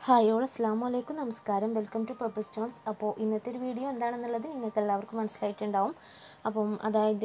hi all അസ്സാം വലൈക്കും നമസ്കാരം വെൽക്കം ടു പർപ്പിൾ സ്റ്റോൺസ് അപ്പോൾ ഇന്നത്തെ ഒരു വീഡിയോ എന്താണെന്നുള്ളത് നിങ്ങൾക്ക് എല്ലാവർക്കും മനസ്സിലായിട്ടുണ്ടാവും അപ്പം അതായത്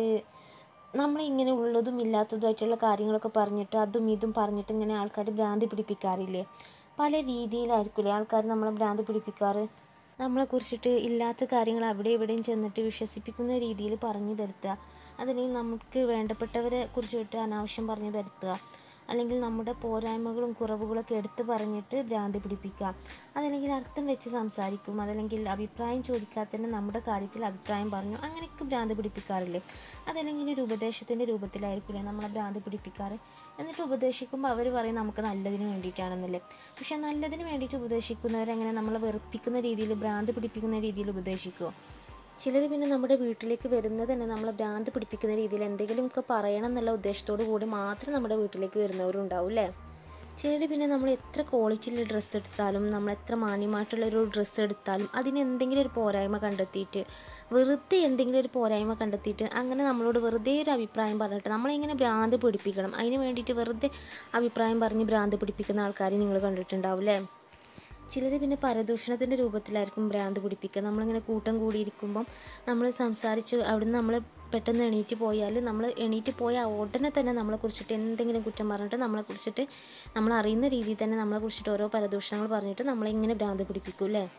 നമ്മൾ ഇങ്ങനെ ഉള്ളതും ഇല്ലാത്തതുമായിട്ടുള്ള കാര്യങ്ങളൊക്കെ പറഞ്ഞിട്ട് അതും ഇതും പറഞ്ഞിട്ട് ഇങ്ങനെ ആൾക്കാർ ഭ്രാന്തി പിടിപ്പിക്കാറില്ലേ പല രീതിയിലായിരിക്കില്ലേ ആൾക്കാർ നമ്മളെ ഭ്രാന്തി പിടിപ്പിക്കാറ് നമ്മളെ കുറിച്ചിട്ട് ഇല്ലാത്ത കാര്യങ്ങൾ അവിടെ ഇവിടെയും ചെന്നിട്ട് വിശ്വസിപ്പിക്കുന്ന രീതിയിൽ പറഞ്ഞു വരുത്തുക അതല്ലെങ്കിൽ നമുക്ക് വേണ്ടപ്പെട്ടവരെ കുറിച്ചിട്ട് അനാവശ്യം പറഞ്ഞു വരുത്തുക അല്ലെങ്കിൽ നമ്മുടെ പോരായ്മകളും കുറവുകളൊക്കെ എടുത്തു പറഞ്ഞിട്ട് ഭ്രാന്തി പിടിപ്പിക്കുക അതല്ലെങ്കിൽ അർത്ഥം വെച്ച് സംസാരിക്കും അതല്ലെങ്കിൽ അഭിപ്രായം ചോദിക്കാതെ തന്നെ നമ്മുടെ കാര്യത്തിൽ അഭിപ്രായം പറഞ്ഞു അങ്ങനെയൊക്കെ ഭ്രാന്തി പിടിപ്പിക്കാറില്ലേ അതല്ലെങ്കിൽ ഒരു ഉപദേശത്തിൻ്റെ രൂപത്തിലായിരിക്കില്ലേ നമ്മളെ ഭ്രാന്തി പിടിപ്പിക്കാറ് എന്നിട്ട് ഉപദേശിക്കുമ്പോൾ അവർ പറയും നമുക്ക് നല്ലതിന് വേണ്ടിയിട്ടാണെന്നല്ലേ പക്ഷെ നല്ലതിന് വേണ്ടിയിട്ട് ഉപദേശിക്കുന്നവരെങ്ങനെ നമ്മളെ വെറുപ്പിക്കുന്ന രീതിയിൽ ഭ്രാന്തി പിടിപ്പിക്കുന്ന രീതിയിൽ ഉപദേശിക്കുമോ ചിലർ പിന്നെ നമ്മുടെ വീട്ടിലേക്ക് വരുന്നത് തന്നെ നമ്മളെ ഭ്രാന്ത് പിടിപ്പിക്കുന്ന രീതിയിൽ എന്തെങ്കിലുമൊക്കെ പറയണം എന്നുള്ള ഉദ്ദേശത്തോടു കൂടി മാത്രം നമ്മുടെ വീട്ടിലേക്ക് വരുന്നവരും ഉണ്ടാവും അല്ലേ ചിലർ പിന്നെ നമ്മൾ എത്ര ക്വാളിറ്റിയിൽ ഡ്രസ്സ് എടുത്താലും നമ്മൾ എത്ര മാന്യമായിട്ടുള്ളൊരു ഡ്രസ്സ് എടുത്താലും അതിന് എന്തെങ്കിലും ഒരു പോരായ്മ കണ്ടെത്തിയിട്ട് വെറുതെ എന്തെങ്കിലും ഒരു പോരായ്മ കണ്ടെത്തിയിട്ട് അങ്ങനെ നമ്മളോട് വെറുതെ ഒരു അഭിപ്രായം പറഞ്ഞിട്ട് നമ്മളിങ്ങനെ ഭ്രാന്ത് പിടിപ്പിക്കണം അതിന് വേണ്ടിയിട്ട് വെറുതെ അഭിപ്രായം പറഞ്ഞ് ഭ്രാന്ത് പിടിപ്പിക്കുന്ന ആൾക്കാരെ നിങ്ങൾ കണ്ടിട്ടുണ്ടാവും അല്ലേ ചിലർ പിന്നെ പരദൂഷണത്തിൻ്റെ രൂപത്തിലായിരിക്കും ഭ്രാന്ത് പിടിപ്പിക്കുക നമ്മളിങ്ങനെ കൂട്ടം കൂടിയിരിക്കുമ്പം നമ്മൾ സംസാരിച്ച് അവിടുന്ന് നമ്മൾ പെട്ടെന്ന് എണീറ്റ് പോയാൽ നമ്മൾ എണീറ്റ് പോയ ഉടനെ തന്നെ നമ്മളെ കുറിച്ചിട്ട് എന്തെങ്കിലും കുറ്റം പറഞ്ഞിട്ട് നമ്മളെ കുറിച്ചിട്ട് നമ്മൾ അറിയുന്ന രീതിയിൽ തന്നെ നമ്മളെ കുറിച്ചിട്ട് ഓരോ പരദൂഷണങ്ങൾ പറഞ്ഞിട്ട് നമ്മളിങ്ങനെ ഭ്രാന്ത് പിടിപ്പിക്കും അല്ലേ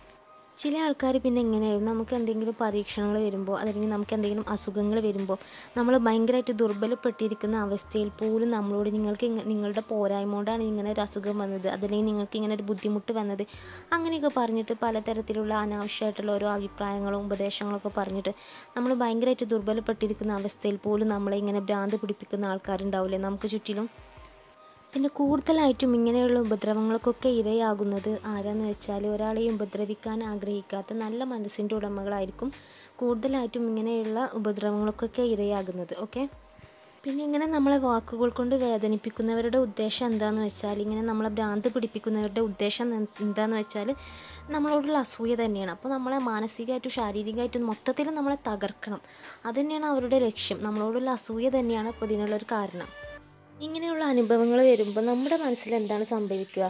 ചില ആൾക്കാർ പിന്നെ എങ്ങനെയാവും നമുക്ക് എന്തെങ്കിലും പരീക്ഷണങ്ങൾ വരുമ്പോൾ അല്ലെങ്കിൽ നമുക്ക് എന്തെങ്കിലും അസുഖങ്ങൾ വരുമ്പോൾ നമ്മൾ ഭയങ്കരമായിട്ട് ദുർബലപ്പെട്ടിരിക്കുന്ന അവസ്ഥയിൽ പോലും നമ്മളോട് നിങ്ങൾക്ക് ഇങ്ങ- നിങ്ങളുടെ പോരായ്മ കൊണ്ടാണ് ഇങ്ങനെ ഒരു അസുഖം വന്നത് അതല്ലെങ്കിൽ നിങ്ങൾക്ക് ഇങ്ങനെ ഒരു ബുദ്ധിമുട്ട് വന്നത് അങ്ങനെയൊക്കെ പറഞ്ഞിട്ട് പലതരത്തിലുള്ള അനാവശ്യമായിട്ടുള്ള ഓരോ അഭിപ്രായങ്ങളും ഉപദേശങ്ങളൊക്കെ പറഞ്ഞിട്ട് നമ്മൾ ഭയങ്കരമായിട്ട് ദുർബലപ്പെട്ടിരിക്കുന്ന അവസ്ഥയിൽ പോലും നമ്മളെ ഇങ്ങനെ ഭ്രാന്ത് പിടിപ്പിക്കുന്ന ആൾക്കാരുണ്ടാവില്ലേ നമുക്ക് ചുറ്റിലും പിന്നെ കൂടുതലായിട്ടും ഇങ്ങനെയുള്ള ഉപദ്രവങ്ങൾക്കൊക്കെ ഇരയാകുന്നത് ആരാന്ന് വെച്ചാൽ ഒരാളെയും ഉപദ്രവിക്കാൻ ആഗ്രഹിക്കാത്ത നല്ല മനസ്സിൻ്റെ ഉടമകളായിരിക്കും കൂടുതലായിട്ടും ഇങ്ങനെയുള്ള ഉപദ്രവങ്ങൾക്കൊക്കെ ഇരയാകുന്നത് ഓക്കെ പിന്നെ ഇങ്ങനെ നമ്മളെ വാക്കുകൾ കൊണ്ട് വേദനിപ്പിക്കുന്നവരുടെ ഉദ്ദേശം എന്താന്ന് വെച്ചാൽ ഇങ്ങനെ നമ്മളെ ഭ്രാന്ത് പിടിപ്പിക്കുന്നവരുടെ ഉദ്ദേശം എന്ത് എന്താന്ന് വെച്ചാൽ നമ്മളോടുള്ള അസൂയ തന്നെയാണ് അപ്പോൾ നമ്മളെ മാനസികമായിട്ടും ശാരീരികമായിട്ടും മൊത്തത്തിൽ നമ്മളെ തകർക്കണം അത് തന്നെയാണ് അവരുടെ ലക്ഷ്യം നമ്മളോടുള്ള അസൂയ തന്നെയാണ് ഇപ്പോൾ ഇതിനുള്ളൊരു കാരണം ഇങ്ങനെയുള്ള അനുഭവങ്ങൾ വരുമ്പോൾ നമ്മുടെ മനസ്സിൽ എന്താണ് സംഭവിക്കുക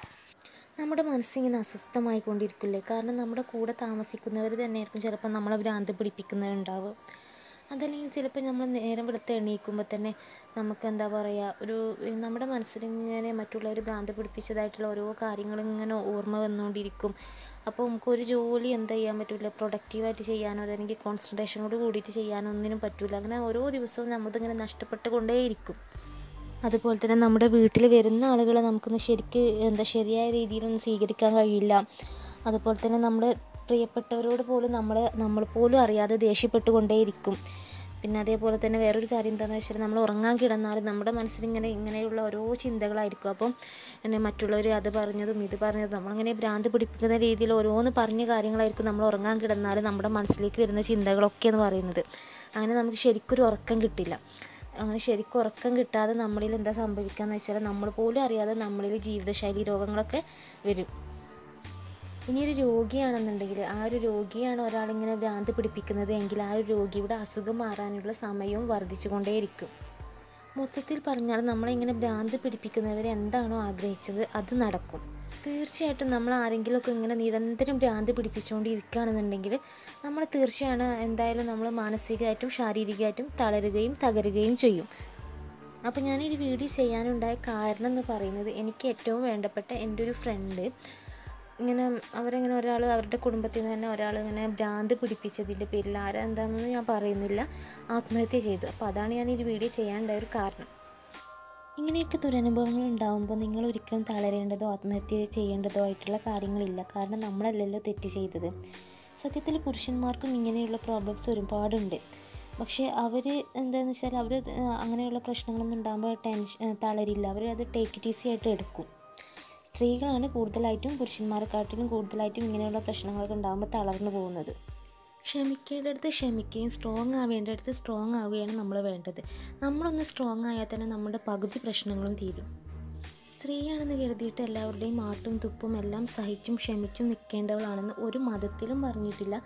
നമ്മുടെ മനസ്സിങ്ങനെ അസ്വസ്ഥമായിക്കൊണ്ടിരിക്കില്ലേ കാരണം നമ്മുടെ കൂടെ താമസിക്കുന്നവർ തന്നെയായിരിക്കും ചിലപ്പോൾ നമ്മളെ ഭ്രാന്ത് പിടിപ്പിക്കുന്നവരുണ്ടാവുക അതല്ലെങ്കിൽ ചിലപ്പോൾ നമ്മൾ നേരം വെളുത്ത് എണീക്കുമ്പോൾ തന്നെ നമുക്ക് എന്താ പറയുക ഒരു നമ്മുടെ മനസ്സിലിങ്ങനെ മറ്റുള്ളവർ ഭ്രാന്ത് പിടിപ്പിച്ചതായിട്ടുള്ള ഓരോ കാര്യങ്ങളും ഇങ്ങനെ ഓർമ്മ വന്നുകൊണ്ടിരിക്കും അപ്പോൾ നമുക്ക് ഒരു ജോലി എന്താ ചെയ്യാൻ പറ്റില്ല പ്രൊഡക്റ്റീവായിട്ട് ചെയ്യാനോ അതല്ലെങ്കിൽ കോൺസെൻട്രേഷനോട് കൂടിയിട്ട് ചെയ്യാനോ ഒന്നിനും പറ്റില്ല അങ്ങനെ ഓരോ ദിവസവും നമ്മളിതിങ്ങനെ നഷ്ടപ്പെട്ടുകൊണ്ടേയിരിക്കും അതുപോലെ തന്നെ നമ്മുടെ വീട്ടിൽ വരുന്ന ആളുകളെ നമുക്കൊന്ന് ശരിക്ക് എന്താ ശരിയായ രീതിയിലൊന്നും സ്വീകരിക്കാൻ കഴിയില്ല അതുപോലെ തന്നെ നമ്മുടെ പ്രിയപ്പെട്ടവരോട് പോലും നമ്മൾ നമ്മൾ പോലും അറിയാതെ ദേഷ്യപ്പെട്ടുകൊണ്ടേയിരിക്കും പിന്നെ അതേപോലെ തന്നെ വേറൊരു കാര്യം എന്താണെന്ന് വെച്ചാൽ നമ്മൾ ഉറങ്ങാൻ കിടന്നാലും നമ്മുടെ മനസ്സിലിങ്ങനെ ഇങ്ങനെയുള്ള ഓരോ ചിന്തകളായിരിക്കും അപ്പം പിന്നെ മറ്റുള്ളവർ അത് പറഞ്ഞതും ഇത് പറഞ്ഞതും നമ്മളിങ്ങനെ ഭ്രാന്ത് പിടിപ്പിക്കുന്ന രീതിയിൽ ഓരോന്ന് പറഞ്ഞ കാര്യങ്ങളായിരിക്കും നമ്മൾ ഉറങ്ങാൻ കിടന്നാലും നമ്മുടെ മനസ്സിലേക്ക് വരുന്ന ചിന്തകളൊക്കെ എന്ന് പറയുന്നത് അങ്ങനെ നമുക്ക് ശരിക്കൊരു ഉറക്കം കിട്ടില്ല അങ്ങനെ ശരിക്കും ഉറക്കം കിട്ടാതെ നമ്മളിൽ എന്താ സംഭവിക്കുക വെച്ചാൽ നമ്മൾ പോലും അറിയാതെ നമ്മളിൽ ജീവിതശൈലി രോഗങ്ങളൊക്കെ വരും ഇനി ഒരു രോഗിയാണെന്നുണ്ടെങ്കിൽ ആ ഒരു രോഗിയാണ് ഒരാളിങ്ങനെ ഭ്രാന്ത് പിടിപ്പിക്കുന്നത് എങ്കിൽ ആ ഒരു രോഗിയുടെ അസുഖം മാറാനുള്ള സമയവും വർദ്ധിച്ചുകൊണ്ടേയിരിക്കും മൊത്തത്തിൽ പറഞ്ഞാൽ നമ്മളിങ്ങനെ ഭ്രാന്ത് പിടിപ്പിക്കുന്നവർ എന്താണോ ആഗ്രഹിച്ചത് അത് നടക്കും തീർച്ചയായിട്ടും നമ്മൾ ആരെങ്കിലുമൊക്കെ ഇങ്ങനെ നിരന്തരം ഭ്രാന്ത് പിടിപ്പിച്ചുകൊണ്ടിരിക്കുകയാണെന്നുണ്ടെങ്കിൽ നമ്മൾ തീർച്ചയാണ് എന്തായാലും നമ്മൾ മാനസികമായിട്ടും ശാരീരികമായിട്ടും തളരുകയും തകരുകയും ചെയ്യും അപ്പോൾ ഞാൻ ഈ വീഡിയോ ചെയ്യാനുണ്ടായ കാരണം എന്ന് പറയുന്നത് എനിക്ക് ഏറ്റവും വേണ്ടപ്പെട്ട എൻ്റെ ഒരു ഫ്രണ്ട് ഇങ്ങനെ അവരിങ്ങനെ ഒരാൾ അവരുടെ കുടുംബത്തിൽ നിന്ന് തന്നെ ഒരാൾ ഇങ്ങനെ ഭ്രാന്ത് പിടിപ്പിച്ചതിൻ്റെ പേരിൽ ആരാ എന്താണെന്ന് ഞാൻ പറയുന്നില്ല ആത്മഹത്യ ചെയ്തു അപ്പോൾ അതാണ് ഞാൻ ഈ വീഡിയോ ചെയ്യാനുണ്ടായ ഒരു കാരണം ഇങ്ങനെയൊക്കെ ദുരനുഭവങ്ങൾ ഉണ്ടാകുമ്പോൾ നിങ്ങൾ ഒരിക്കലും തളരേണ്ടതോ ആത്മഹത്യ ചെയ്യേണ്ടതോ ആയിട്ടുള്ള കാര്യങ്ങളില്ല കാരണം നമ്മളല്ലല്ലോ തെറ്റ് ചെയ്തത് സത്യത്തിൽ പുരുഷന്മാർക്കും ഇങ്ങനെയുള്ള പ്രോബ്ലംസ് ഒരുപാടുണ്ട് പക്ഷേ അവർ എന്താണെന്ന് വെച്ചാൽ അവർ അങ്ങനെയുള്ള പ്രശ്നങ്ങളൊന്നും ഉണ്ടാകുമ്പോൾ ടെൻഷൻ തളരില്ല അവർ അത് ടേക്ക് ഇറ്റ് ഈസി ആയിട്ട് എടുക്കും സ്ത്രീകളാണ് കൂടുതലായിട്ടും പുരുഷന്മാരെക്കാട്ടിലും കൂടുതലായിട്ടും ഇങ്ങനെയുള്ള പ്രശ്നങ്ങളൊക്കെ ഉണ്ടാകുമ്പോൾ തളർന്നു പോകുന്നത് ക്ഷമിക്കേണ്ടടുത്ത് ക്ഷമിക്കുകയും സ്ട്രോങ് ആവേണ്ടടുത്ത് സ്ട്രോങ് ആവുകയാണ് നമ്മൾ വേണ്ടത് നമ്മളൊന്ന് സ്ട്രോങ് ആയാൽ തന്നെ നമ്മുടെ പകുതി പ്രശ്നങ്ങളും തീരും സ്ത്രീയാണെന്ന് കരുതിയിട്ട് എല്ലാവരുടെയും ആട്ടും തുപ്പും എല്ലാം സഹിച്ചും ക്ഷമിച്ചും നിൽക്കേണ്ടവളാണെന്ന് ഒരു മതത്തിലും പറഞ്ഞിട്ടില്ല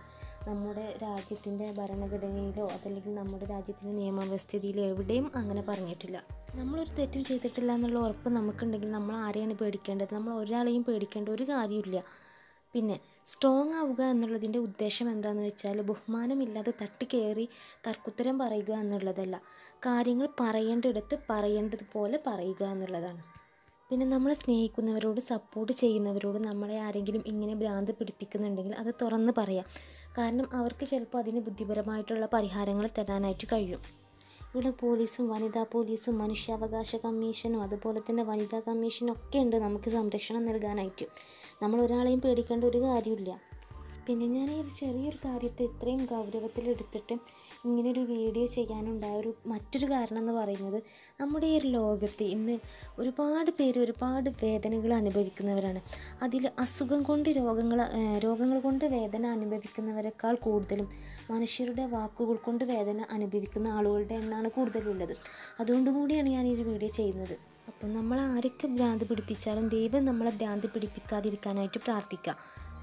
നമ്മുടെ രാജ്യത്തിൻ്റെ ഭരണഘടനയിലോ അതല്ലെങ്കിൽ നമ്മുടെ രാജ്യത്തിൻ്റെ നിയമവ്യവസ്ഥയിലോ എവിടെയും അങ്ങനെ പറഞ്ഞിട്ടില്ല നമ്മളൊരു തെറ്റും ചെയ്തിട്ടില്ല എന്നുള്ള ഉറപ്പ് നമുക്കുണ്ടെങ്കിൽ നമ്മൾ ആരെയാണ് പേടിക്കേണ്ടത് നമ്മൾ ഒരാളെയും പേടിക്കേണ്ട ഒരു കാര്യമില്ല പിന്നെ സ്ട്രോങ് ആവുക എന്നുള്ളതിൻ്റെ ഉദ്ദേശം എന്താണെന്ന് വെച്ചാൽ ബഹുമാനമില്ലാതെ തട്ടിക്കയറി തർക്കുത്തരം പറയുക എന്നുള്ളതല്ല കാര്യങ്ങൾ പറയേണ്ടിടത്ത് പറയേണ്ടതുപോലെ പറയുക എന്നുള്ളതാണ് പിന്നെ നമ്മളെ സ്നേഹിക്കുന്നവരോട് സപ്പോർട്ട് ചെയ്യുന്നവരോട് നമ്മളെ ആരെങ്കിലും ഇങ്ങനെ ഭ്രാന്ത് പിടിപ്പിക്കുന്നുണ്ടെങ്കിൽ അത് തുറന്ന് പറയാം കാരണം അവർക്ക് ചിലപ്പോൾ അതിന് ബുദ്ധിപരമായിട്ടുള്ള പരിഹാരങ്ങൾ തരാനായിട്ട് കഴിയും ഇവിടെ പോലീസും വനിതാ പോലീസും മനുഷ്യാവകാശ കമ്മീഷനും അതുപോലെ തന്നെ വനിതാ കമ്മീഷനും ഒക്കെ ഉണ്ട് നമുക്ക് സംരക്ഷണം നൽകാനായിട്ട് നമ്മൾ ഒരാളെയും പേടിക്കേണ്ട ഒരു കാര്യമില്ല പിന്നെ ഞാൻ ഈ ഒരു ചെറിയൊരു കാര്യത്തെ ഇത്രയും ഗൗരവത്തിലെടുത്തിട്ട് ഇങ്ങനൊരു വീഡിയോ ചെയ്യാനുണ്ടായ ഒരു മറ്റൊരു കാരണം എന്ന് പറയുന്നത് നമ്മുടെ ഈ ഒരു ലോകത്ത് ഇന്ന് ഒരുപാട് പേര് ഒരുപാട് വേദനകൾ അനുഭവിക്കുന്നവരാണ് അതിൽ അസുഖം കൊണ്ട് രോഗങ്ങൾ ഏഹ് രോഗങ്ങൾ കൊണ്ട് വേദന അനുഭവിക്കുന്നവരെക്കാൾ കൂടുതലും മനുഷ്യരുടെ വാക്കുകൾ കൊണ്ട് വേദന അനുഭവിക്കുന്ന ആളുകളുടെ എണ്ണമാണ് കൂടുതലുള്ളത് അതുകൊണ്ടും കൂടിയാണ് ഞാൻ ഈ ഒരു വീഡിയോ ചെയ്യുന്നത് അപ്പം നമ്മൾ ആരൊക്കെ ഭ്രാന്ത് പിടിപ്പിച്ചാലും ദൈവം നമ്മളെ ഭ്രാന്ത് പിടിപ്പിക്കാതിരിക്കാനായിട്ട് പ്രാർത്ഥിക്കുക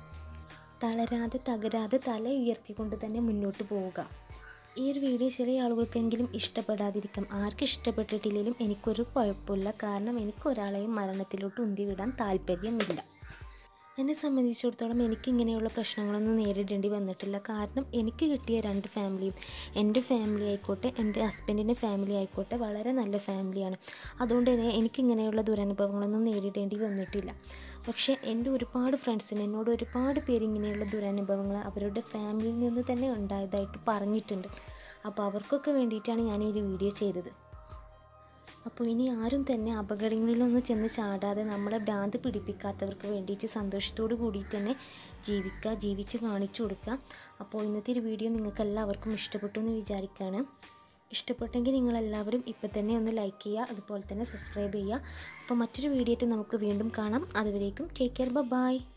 തളരാതെ തകരാതെ തല ഉയർത്തിക്കൊണ്ട് തന്നെ മുന്നോട്ട് പോവുക ഈ ഒരു വീഡിയോ ചില ആളുകൾക്കെങ്കിലും ഇഷ്ടപ്പെടാതിരിക്കാം ആർക്കും ഇഷ്ടപ്പെട്ടിട്ടില്ലെങ്കിലും എനിക്കൊരു കുഴപ്പമില്ല കാരണം എനിക്ക് ഒരാളെയും മരണത്തിലോട്ട് ഉന്തി വിടാൻ താല്പര്യമില്ല എന്നെ സംബന്ധിച്ചിടത്തോളം എനിക്ക് ഇങ്ങനെയുള്ള പ്രശ്നങ്ങളൊന്നും നേരിടേണ്ടി വന്നിട്ടില്ല കാരണം എനിക്ക് കിട്ടിയ രണ്ട് ഫാമിലിയും എൻ്റെ ഫാമിലി ആയിക്കോട്ടെ എൻ്റെ ഹസ്ബൻഡിൻ്റെ ഫാമിലി ആയിക്കോട്ടെ വളരെ നല്ല ഫാമിലിയാണ് അതുകൊണ്ട് തന്നെ എനിക്കിങ്ങനെയുള്ള ദുരനുഭവങ്ങളൊന്നും നേരിടേണ്ടി വന്നിട്ടില്ല പക്ഷേ എൻ്റെ ഒരുപാട് ഫ്രണ്ട്സിന് എന്നോട് ഒരുപാട് പേര് ഇങ്ങനെയുള്ള ദുരനുഭവങ്ങൾ അവരുടെ ഫാമിലിയിൽ നിന്ന് തന്നെ ഉണ്ടായതായിട്ട് പറഞ്ഞിട്ടുണ്ട് അപ്പോൾ അവർക്കൊക്കെ വേണ്ടിയിട്ടാണ് ഞാൻ ഈ ഒരു വീഡിയോ ചെയ്തത് അപ്പോൾ ഇനി ആരും തന്നെ അപകടങ്ങളിലൊന്നും ചെന്ന് ചാടാതെ നമ്മളെ ഭ്രാന്ത് പിടിപ്പിക്കാത്തവർക്ക് വേണ്ടിയിട്ട് സന്തോഷത്തോടു കൂടിയിട്ട് തന്നെ ജീവിക്കുക ജീവിച്ച് കാണിച്ചു കൊടുക്കുക അപ്പോൾ ഇന്നത്തെ ഒരു വീഡിയോ നിങ്ങൾക്ക് എല്ലാവർക്കും ഇഷ്ടപ്പെട്ടു എന്ന് വിചാരിക്കുകയാണ് ഇഷ്ടപ്പെട്ടെങ്കിൽ നിങ്ങളെല്ലാവരും ഇപ്പം തന്നെ ഒന്ന് ലൈക്ക് ചെയ്യുക അതുപോലെ തന്നെ സബ്സ്ക്രൈബ് ചെയ്യുക അപ്പോൾ മറ്റൊരു വീഡിയോ ആയിട്ട് നമുക്ക് വീണ്ടും കാണാം അതുവരേക്കും ടേക്ക് കെയർ ബൈ